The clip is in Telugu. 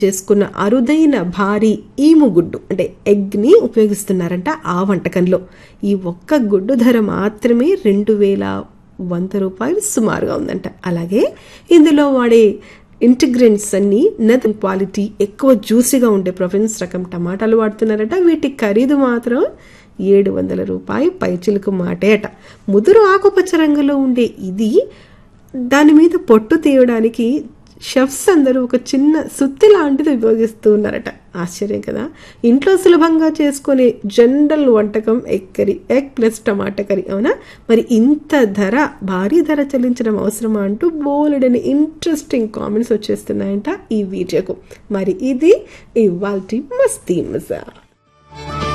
చేసుకున్న అరుదైన భారీ ఈము గుడ్డు అంటే ఎగ్ని ఉపయోగిస్తున్నారంట ఆ వంటకంలో ఈ ఒక్క గుడ్డు ధర మాత్రమే రెండు వేల వంద రూపాయలు సుమారుగా ఉందంట అలాగే ఇందులో వాడే ఇంటిగ్రెంట్స్ అన్ని నత్ క్వాలిటీ ఎక్కువ జ్యూసీగా ఉండే ప్రొఫెన్స్ రకం టమాటాలు వాడుతున్నారట వీటి ఖరీదు మాత్రం ఏడు వందల రూపాయి పైచిలుకు మాటే అట ముదురు ఆకుపచ్చ రంగులో ఉండే ఇది దాని మీద పొట్టు తీయడానికి షెఫ్స్ అందరూ ఒక చిన్న సుత్తి లాంటిది ఉపయోగిస్తూ ఉన్నారట ఆశ్చర్యం కదా ఇంట్లో సులభంగా చేసుకునే జనరల్ వంటకం egg curry egg plus tomato curry అవునా మరి ఇంత ధర భారీ ధర చెల్లించడం అవసరమా అంటూ బోలెడని ఇంట్రెస్టింగ్ కామెంట్స్ వచ్చేస్తున్నాయంట ఈ వీడియోకు మరి ఇది ఇవాల్టి మస్తీ మజా